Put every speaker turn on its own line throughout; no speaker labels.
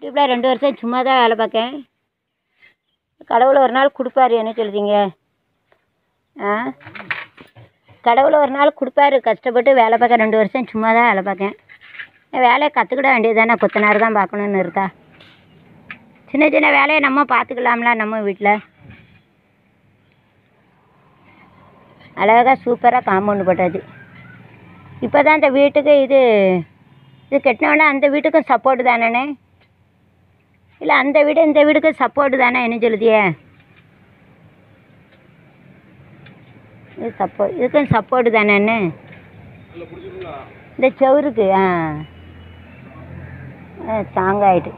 யூடியூப்பில் ரெண்டு வருஷம் சும்மா தான் வேலை பார்க்கேன் கடவுள் ஒரு நாள் கொடுப்பாரு என்ன சொல்லுதீங்க ஆ கடவுள் ஒரு நாள் கொடுப்பாரு கஷ்டப்பட்டு வேலை பார்க்க ரெண்டு வருஷம் சும்மா தான் வேலை பார்க்கேன் வேலையை கற்றுக்கிட வேண்டியது தானே கொத்தனார் தான் பார்க்கணுன்னு இருக்கா சின்ன சின்ன வேலையை நம்ம பார்த்துக்கலாம்ல நம்ம வீட்டில் அழகாக சூப்பராக காம்பவுண்டு போட்டாச்சு இப்போ தான் இந்த வீட்டுக்கு இது இது கட்டினோடனே அந்த வீட்டுக்கும் சப்போர்ட்டு தானேண்ணே இல்லை அந்த வீடு இந்த வீடுக்கு சப்போர்ட்டு தானே என்ன சொல்லுதியே இது சப்போ இதுக்கும் சப்போர்ட்டு தானேண்ணே இந்த செவருக்கு ஆ ஸ்ட்ராங் ஆகிட்டு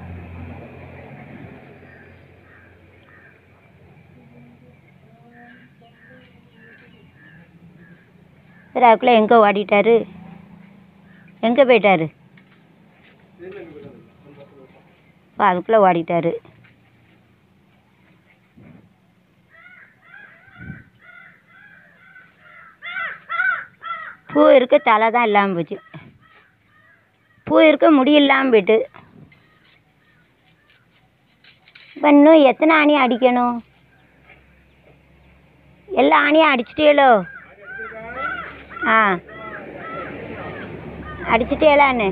சரி அதுக்குள்ளே எங்கே ஓடிட்டாரு எங்கே போயிட்டாரு ஓ அதுக்குள்ளே ஓடிட்டாரு பூ இருக்க தலை தான் இல்லாமல் போச்சு பூ இருக்க முடி இல்லாமல் போயிட்டு இப்போ இன்னும் எத்தனை ஆணி அடிக்கணும் எல்லா ஆணியும் அடிச்சிட்டீங்களோ ஆ அடிச்சிட்டேலான்னு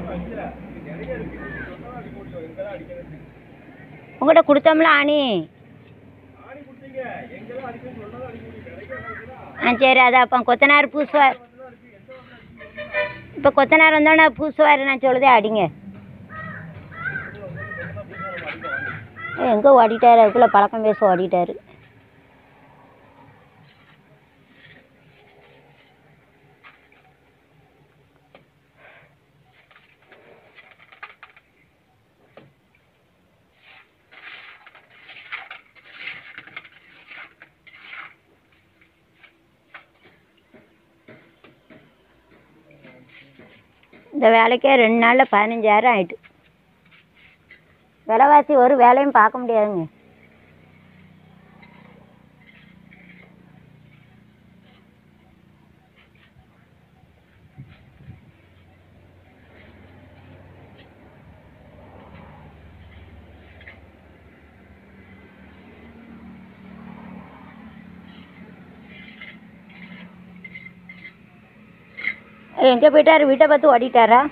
உங்கள்கிட்ட கொடுத்தோம்ல ஆணி ஆ சரி அதான் அப்போ கொத்தனார் பூசுவார் இப்போ கொத்தனார் வந்தோடனே பூசுவார் நான் சொல்லுதே அடிங்க எங்கே ஓடிட்டாரு அதுக்குள்ளே பழக்கம் பேச ஓடிட்டாரு இந்த வேலைக்கே ரெண்டு நாளில் பதினஞ்சாயிரம் ஆயிட்டு விலைவாசி ஒரு வேலையும் பார்க்க முடியாதுங்க எங்கே போயிட்டாரு வீட்டை பார்த்து ஓடிட்டாரா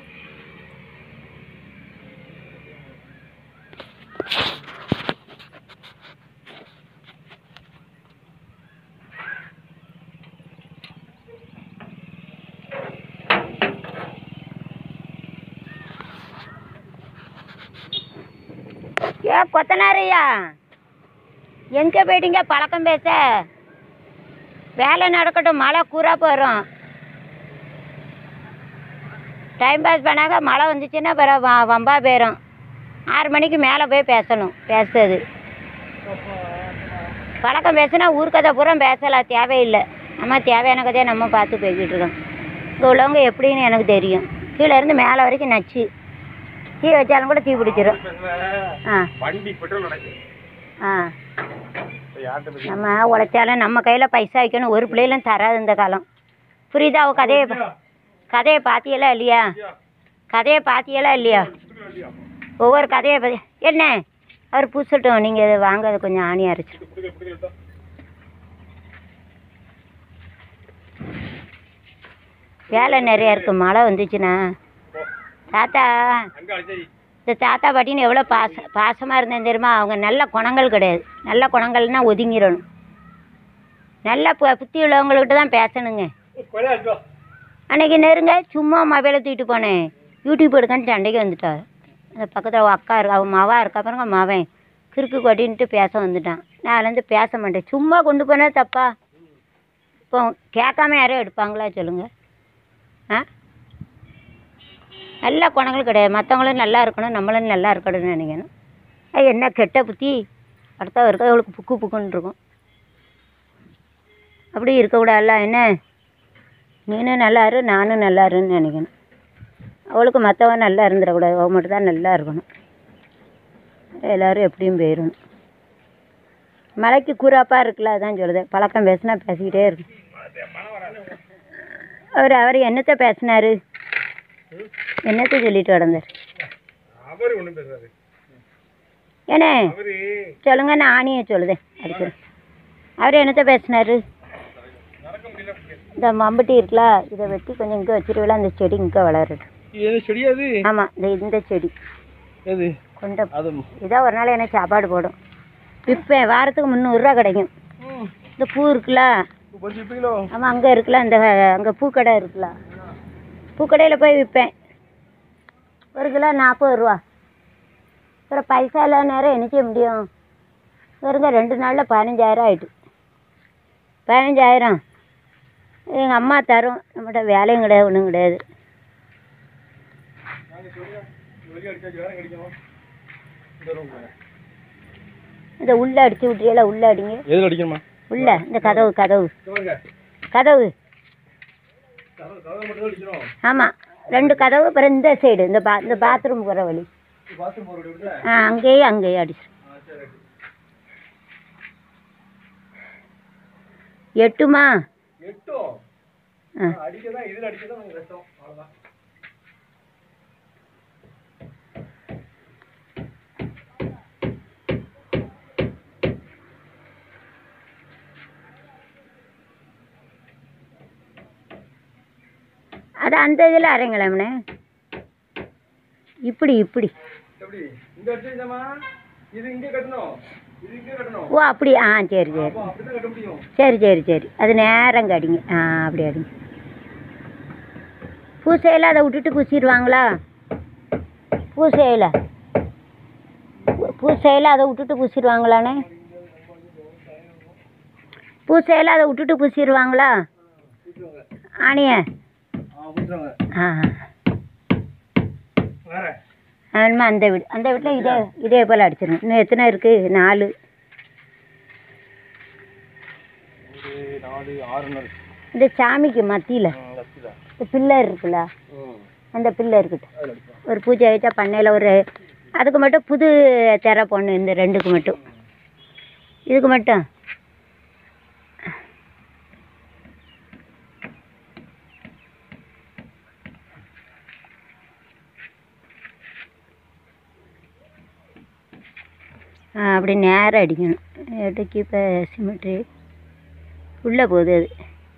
ஏ கொத்தனாரையா எங்கே போயிட்டீங்க பழக்கம் பேச வேலை நடக்கட்டும் மழை கூறா போகிறோம் டைம் பாஸ் பண்ணாங்க மழை வந்துச்சுன்னா பிற வ வம்பா போயிடும் ஆறு மணிக்கு மேலே போய் பேசணும் பேசுறது பழக்கம் பேசுனா ஊர்க்கதை பூரா பேசலாம் தேவையில்லை நம்ம தேவையான கதையை நம்ம பார்த்து போய்கிட்டு இருக்கோம் இங்கே உள்ளவங்க எப்படின்னு எனக்கு தெரியும் கீழே இருந்து மேலே வரைக்கும் நச்சு தீ வச்சாலும் கூட தீ பிடிச்சிரும் ஆ
வண்டி பெட்ரோல் நடக்கு
ஆ
இப்போ யார்கிட்ட போய்
நம்ம உழைச்சாலும் நம்ம கையில் பைசா வைக்கணும் ஒரு பிள்ளைகளும் தராது இந்த காலம் புரியுதா அவ கதையை பா- கதையை பாத்தியெல்லாம் இல்லையா கதையை பாத்தியெல்லாம் இல்லையா ஒவ்வொரு கதையை பற்றி என்ன அவர் பூசட்டும் நீங்கள் இதை வாங்க அதை கொஞ்சம் ஆணி அரைச்சிடும்
பிடிக்கல பிடிக்கல
வேலை நிறையா இருக்குது மழை வந்துச்சுன்னா தாத்தா
அங்கே அடிச்சாடி
இந்த தாத்தா பாட்டின்னு எவ்வளோ பாச பாசமாக இருந்தேன் தெரியுமா அவங்க நல்ல குணங்கள் கிடையாது நல்ல குணங்கள்னா ஒதுங்கிடணும் நல்ல பு புத்தி உள்ளவங்கள்கிட்ட தான் பேசணுங்க
கொலை அடிச்சோ
அன்னைக்கு நெருங்க சும்மா மொபைலை தூக்கிட்டு போனேன் யூடியூப் எடுக்கன்னு சண்டைக்கு வந்துட்டார் அந்த பக்கத்தில் அவள் அக்கா இருக்கா அவன் மவா இருக்கா பாருங்க மவன் கிறுக்கு கொட்டின்ட்டு பேச வந்துட்டான் நான் அதுலேருந்து பேச மாட்டேன் சும்மா கொண்டு போனால் தப்பா இப்போ கேட்காம யாரும் எடுப்பாங்களா சொல்லுங்கள் ஆ நல்ல குணங்கள் கிடையாது மற்றவங்களும் நல்லா இருக்கணும் நம்மளும் நல்லா இருக்கணும்னு நினைக்கணும் அது என்ன கெட்ட புத்தி அடுத்த இருக்கவங்களுக்கு புக்கு புக்குன்னு இருக்கும் அப்படி இருக்கக்கூடாதுல்ல என்ன நீனும் நல்லா இரு நானும் நல்லா இருன்னு நினைக்கணும் அவளுக்கு மற்றவன் நல்லா இருந்துடக்கூடாது அவள் மட்டும் தான் நல்லா இருக்கணும் எல்லோரும் எப்படியும் போயிடணும் மலைக்கு கூறாப்பாக இருக்குல்ல அதான் சொல்லுது பழக்கம் பேசினா பேசிக்கிட்டே இருக்கும் அவர் அவர் என்னத்தை பேசினாரு என்னத்தை சொல்லிட்டு கிடந்தார்
அவர் ஒன்றும் பேசுறாரு
ஏண்ணே
அவரு
சொல்லுங்க நான் ஆணியை சொல்லுதேன் அடிக்கிறேன் அவர் என்னத்த பேசினாரு
நடக்க முடியல
இந்த மம்பட்டி இருக்குல்ல இதை வெட்டி கொஞ்சம் இங்கே வச்சிருவில அந்த செடி இங்கே வளரட்டும்
இது செடியாது
ஆமாம் இந்த இந்த செடி
எது
கொண்ட
அது
இதான் ஒரு நாள் எனக்கு சாப்பாடு போடும் விற்பேன் வாரத்துக்கு முந்நூறுரூவா கிடைக்கும் இந்த பூ இருக்குல்ல
பறிச்சு விற்பீங்களோ
ஆமாம் அங்கே இருக்குல்ல அந்த அங்கே பூக்கடை இருக்குல்ல பூக்கடையில் போய் விற்பேன் ஒரு கிலோ நாற்பது ரூபா அப்புறம் பைசா இல்லாத நேரம் என்ன செய்ய முடியும் வருங்க ரெண்டு நாளில் பதினஞ்சாயிரம் ஆயிட்டு பதினஞ்சாயிரம் எங்கள் அம்மா தரும் நம்மகிட்ட வேலையும் கிடையாது ஒன்றும் கிடையாது
வெளியே அடிச்சாச்சு வேற கிடைக்கும் இந்த ரூம்
இந்த உள்ளே அடிச்சு விட்றியல உள்ளே அடிங்க
எதில் அடிக்கணுமா
உள்ள இந்த கதவு கதவு
பாருங்க
கதவு
கதவு கதவு மட்டும் தான் அடிக்கணும்
ஆமாம் ரெண்டு கதவு அப்புறம் இந்த சைடு இந்த பா இந்த பாத்ரூம் போகிற வழி
பாத்ரூம் போகிற விட
ஆ அங்கேயே அங்கேயே அடிச்சு
ஆ சரி ரைட்டு.
எட்டுமா
எட்டும்
ஆ
அடிக்க தான் இதில் அடிக்க தான் நமக்கு கஷ்டம் அவ்வளோதான்
அது அந்த இதில் அரைங்களாம்ண்ணே இப்படி இப்படி
எப்படி இங்க அடிச்சா இது இங்கே கட்டணும் இது இங்கே கட்டணும்
ஓ அப்படி ஆ சரி சரி
அப்போ அப்படி தான் கட்ட முடியும்
சரி சரி சரி அது நேரம் அடிங்க ஆ அப்படி அடிங்க பூசையில் அதை விட்டுட்டு பூசிடுவாங்களா பூசையில் பூசையில் அதை விட்டுட்டு பூசிடுவாங்களாண்ணே பூசையில் அதை விட்டுட்டு பூசிடுவாங்களா ஆணிய
ஆ விட்டுருவாங்க
ஆ
வேற
ஆமா அந்த வீடு அந்த வீட்டில் இதே இதே போல் அடிச்சிருங்க இன்னும் எத்தனை இருக்குது நாலு
ஒரு நாலு ஆறு நாள்
இந்த சாமிக்கு மத்தியில்
லட்சம்
இந்த பில்லர் இருக்குல்ல
ம்
அந்த பில்லர் இருக்கட்டும்
அதில் அடிப்போம்
ஒரு பூஜை வச்சா பண்ணையில் ஒரு அதுக்கு மட்டும் புது திரை போடணும் இந்த ரெண்டுக்கு மட்டும் இதுக்கு மட்டும் ஆ அப்படி நேரம் அடிக்கணும் எடுக்கி இப்போ சிமெண்ட்ரி உள்ளே போகுது அது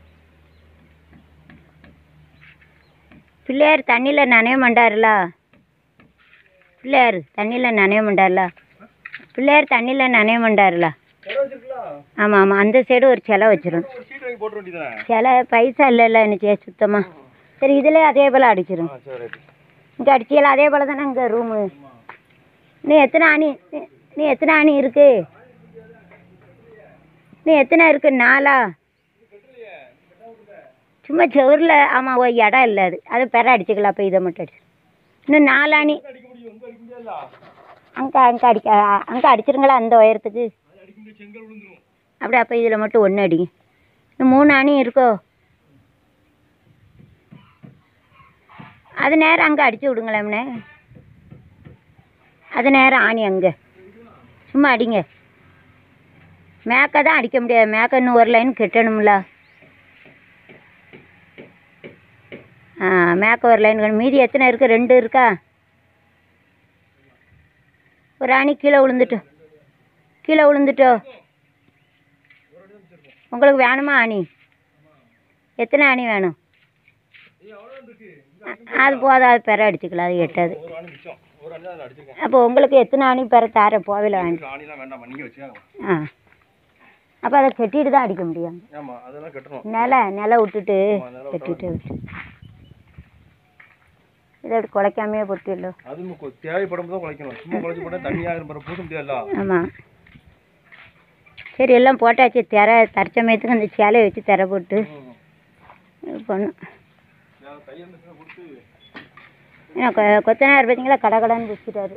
பிள்ளையார் தண்ணியில் நனைய மாட்டாருல பிள்ளையார் தண்ணியில் நனைய மாட்டார்ல பிள்ளையார் தண்ணியில் நனைய மாட்டார்ல
கடை வச்சிருக்கலாம்
ஆமாம் ஆமாம் அந்த சைடு ஒரு சிலை வச்சிரும்
ஒரு ஷீட் வாங்கி போட்டுற வேண்டியதானே
சிலை பைசா இல்லைல்ல எனக்கு சுத்தமாக சரி இதில் அதே போல் அடிச்சிரும்
ஆ சரி ரைட்டு
இங்கே அடிச்சியல அதே போல் தானே இங்கே ரூமு நீ எத்தனை அணி நீ- நீ எத்தனை அணி இருக்கு நீ எத்தனை இருக்கு நாலா சும்மா செவுரில் ஆமாம் ஒரு இடம் இல்லை அது அது பெற அடிச்சுக்கலாம் அப்போ இதை மட்டும் அடிச்சு இன்னும் நாலு அணி
அடிக்க முடியும் இங்கே அடிக்க முடியாதுல்ல
அங்கே அங்கே அடிக்க அங்கே அடிச்சிருங்களா அந்த உயரத்துக்கு
அது அடிக்க முடியாது செங்கல் விழுந்துரும்
அப்படி அப்போ இதில் மட்டும் ஒன்று அடிங்க இன்னும் மூணு அணி இருக்கோ அது நேரம் அங்கே அடிச்சு விடுங்களேம்ண்ணே அது நேரம் ஆணி அங்கே சும்மா அடிங்க மேக்க தான் அடிக்க முடியாது மேக்க இன்னும் ஒரு லைன் கட்டணும்ல ஆ மேக்க ஒரு லைன் கட்டணும். மீதி எத்தனை இருக்குது ரெண்டு இருக்கா ஒரு அணி கீழே விழுந்துட்டு கீழே விழுந்துட்டோ உங்களுக்கு வேணுமா அணி எத்தனை அணி வேணும் அ- அது போதாது பெற அடிச்சுக்கலாம் அது எட்டாது
ஒரு ஆணி மிச்சம் ஒரு ஆணி தான் அதில் அடிச்சிருக்கேன்
அப்போ உங்களுக்கு எத்தனை அணி பெற தார போவில வாங்கி
ஆணிலாம் வேண்டாம் நீங்கள் வச்சுக்காங்க
ஆ அப்போ அதை கட்டிட்டு தான் அடிக்க முடியும்
ஆமாம் அதெல்லாம் கட்டணும்
நில நில விட்டுட்டு
ஆமா, நிலம் விட்டா
கட்டிட்டு விட்டு இதை அப்படி குலைக்காமையே போட்டுடலாம்
அது மு- தேவைப்படும் போது குலைக்கணும் சும்மா குலைச்சி போட்டால் தண்ணியாக இருப்பற பூச முடியாதுல்ல
ஆமாம் சரி எல்லாம் போட்டாச்சு திரை தற்சமயத்துக்கு அந்த சேலையை வச்சு திரை போட்டு இது பண்ணும்
கையில் கொடுத்து
ஏன்னா கொ- கொத்தனார் பார்த்தீங்களா கடை கடைன்னு வச்சுட்டாரு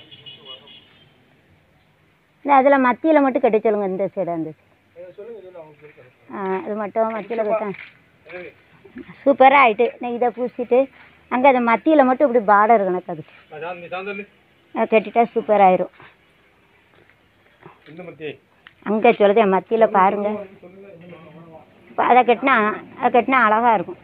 இல்லை அதில் மத்தியில் மட்டும் கட்ட சொல்லுங்க இந்த சைடு அந்த side.
சொல்லுங்க சொல்லுங்க அவங்க சொல்லுங்க
ஆ அது மட்டும் மத்தியில் கட்ட சூப்பராக ஆயிட்டு நான் இதை பூசிட்டு அங்கே அந்த மத்தியில் மட்டும் இப்படி பார்டர் கணக்கு அதுக்கு
நீ சாந்தல்
அது கட்டிட்டா சூப்பர் ஆயிரும்
இந்த மத்தியே
அங்கே சொல்லுது மத்தியில் பாருங்க இப்போ அதை கட்டினா அதை கட்டினா அழகாக இருக்கும்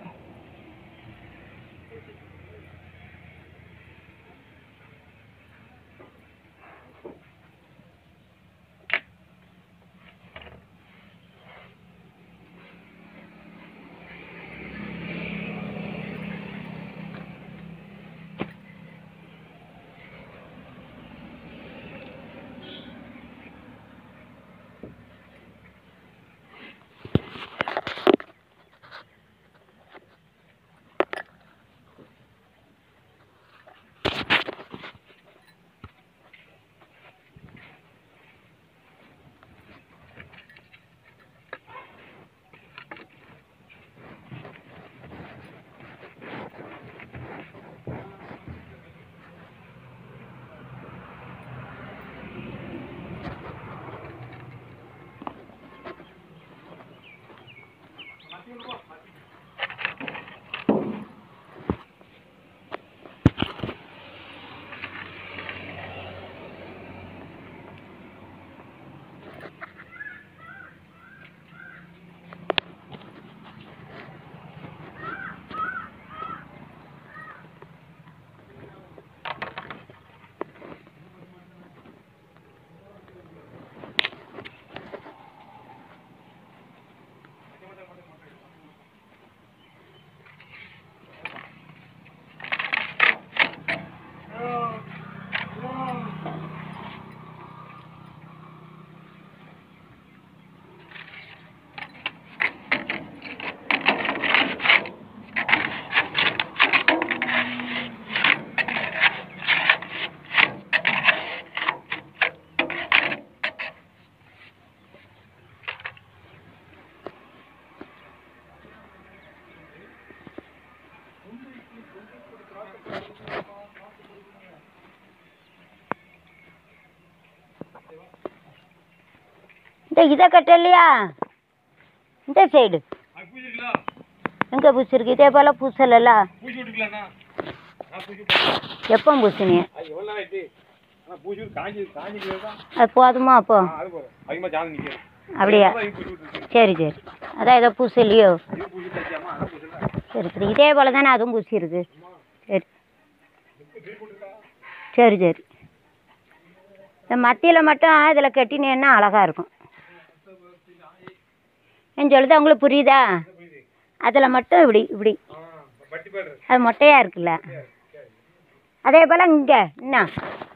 இந்த இதை கட்டலையா இந்த சைடு
அது பூசிருக்கலா
எங்கே பூசிருக்கு இதே போல் பூசலைல்ல
பூசி விட்டுக்கலாண்ணா நான் பூசி
எப்போ பூசினீங்க
அது எவ்வளோ நேரம் ஆயிட்டு ஆனால் பூசி விட்டு காஞ்சி காஞ்சி தான்
அது போதுமா அப்போ
ஆ அது போதும் அதிகமாக ஜாதகம் நிற்கிறது
அப்படியா
பூசி விட்டுருக்கு
சரி சரி அதான் ஏதோ பூசலையோ
இது பூசி தச்சியாமா அதான் பூசல
சரி சரி இதே போல் தானே அதுவும் பூசியிருக்கு சரி சரி சரி இந்த மத்தியில் மட்டும் இதில் கட்டினேன்னா அழகாக இருக்கும் ஏன் சொல்லுது உங்களுக்கு புரியுதா அதில் மட்டும் இப்படி இப்படி
ஆ பட்டி பாடுறது
அது மொட்டையாக இருக்குல்ல அதே போல் இங்கே என்ன